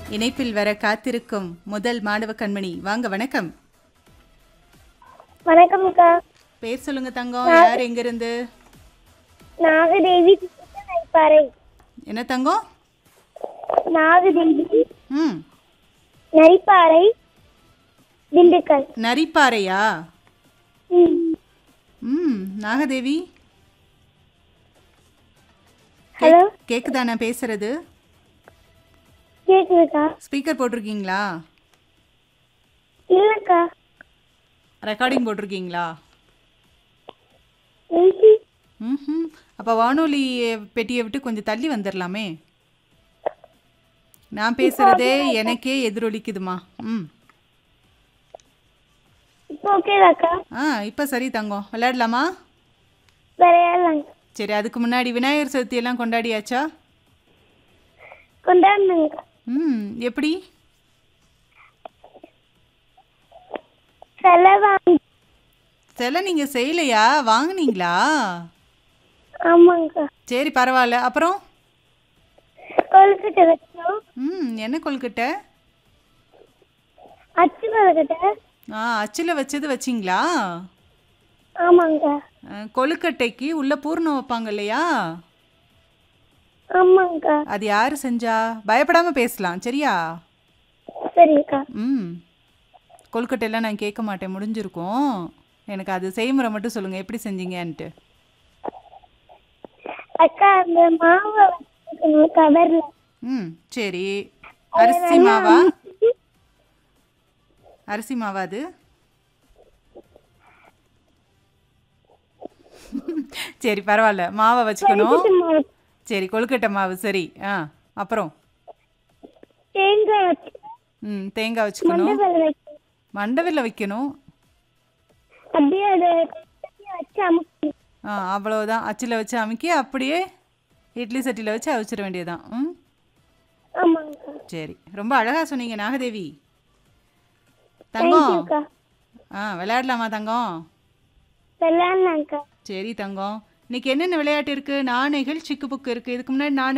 இணைப்பில் வர காத்திருக்கும் முதல் மாணவ கண்மணி வாங்க வணக்கம் வணக்கம் அக்கா பேர் சொல்லுங்க தங்கம் யார் எங்கிருந்து நாகதேவி நரிப்பாறை என்ன தங்கம் நாகதேவி ம் நரிப்பாறை திண்டுக்கல் நரிப்பாறையா ம். ம் நாகதேவி ஹலோ கேக்குதா நான் பேசுறது கேக்குதுக்கா ஸ்பீக்கர் போட்டிருக்கீங்களா இல்லக்கா ரெக்கார்டிங் போட்டிருக்கீங்களா ம்ஹும். ம் அப்போ வானொலி பெட்டியை விட்டு கொஞ்சம் தள்ளி வந்துடலாமே நான் பேசுறதே எனக்கே எதிரொலிக்குதுமா ம் இப்போ ஓகேதாக்கா ஆ இப்போ சரி தங்கம் விளையாடலாமா விளையாடலாங்க சரி அதுக்கு முன்னாடி விநாயகர் சதுர்த்தி எல்லாம் கொண்டாடியாச்சா கொண்டாடுனாங்கக்கா ம் எப்படி சிலை வாங்கி சிலை நீங்கள் செய்யலையா வாங்குனீங்களா ஆமாங்கக்கா சரி பரவாயில்ல அப்புறம் கொழுக்கட்டை வச்சோம் ம் என்ன கொழுக்கட்டை அச்சு கொழுக்கட்டை ஆ அச்சில் வச்சது வச்சிங்களா ஆமாங்கக்கா ஆ, கொழுக்கட்டைக்கு உள்ள பூர்ணம் வைப்பாங்க இல்லையா ஆமாங்கக்கா அது யார் செஞ்சா பயப்படாமல் பேசலாம் சரியா சரிங்கக்கா ம் கொழுக்கட்டையெல்லாம் நான் கேட்க மாட்டேன் முடிஞ்சிருக்கும் எனக்கு அது செய்முறை மட்டும் சொல்லுங்கள் எப்படி செஞ்சீங்கன்ட்டு அக்கா அந்த மாவை வச்சுக்கணும் கவர்ல ம் சரி அரிசி மாவா அரிசி மாவா அது சரி பரவாயில்ல மாவை வச்சுக்கணும் சரி கொழுக்கட்டை மாவு சரி ஆ அப்புறம் தேங்காய் வச்சு ம் தேங்காய் வச்சுக்கணும் மண்டபம் வைக்கணும் மண்டவில்ல வைக்கணும் அப்படியே அதை கொழுக்கட்டையை வச்சு அமுக்கணும் ஆ அவ்வளவுதான் அச்சில் வச்சு அமுக்கி அப்படியே இட்லி சட்டியில் வச்சு அவிச்சிட வேண்டியதுதான் ம் ஆமாங்கக்கா சரி ரொம்ப அழகாக சொன்னீங்க நாகதேவி தங்கம் தேங்க்யூக்கா ஆ விளையாடலாமா தங்கம் விளையாடலாங்க்கா சரி தங்கம் இன்னைக்கு என்னென்ன விளையாட்டு இருக்கு நாணைகள் சிக்கு புக்கு இருக்கு இதுக்கு முன்னாடி நாணை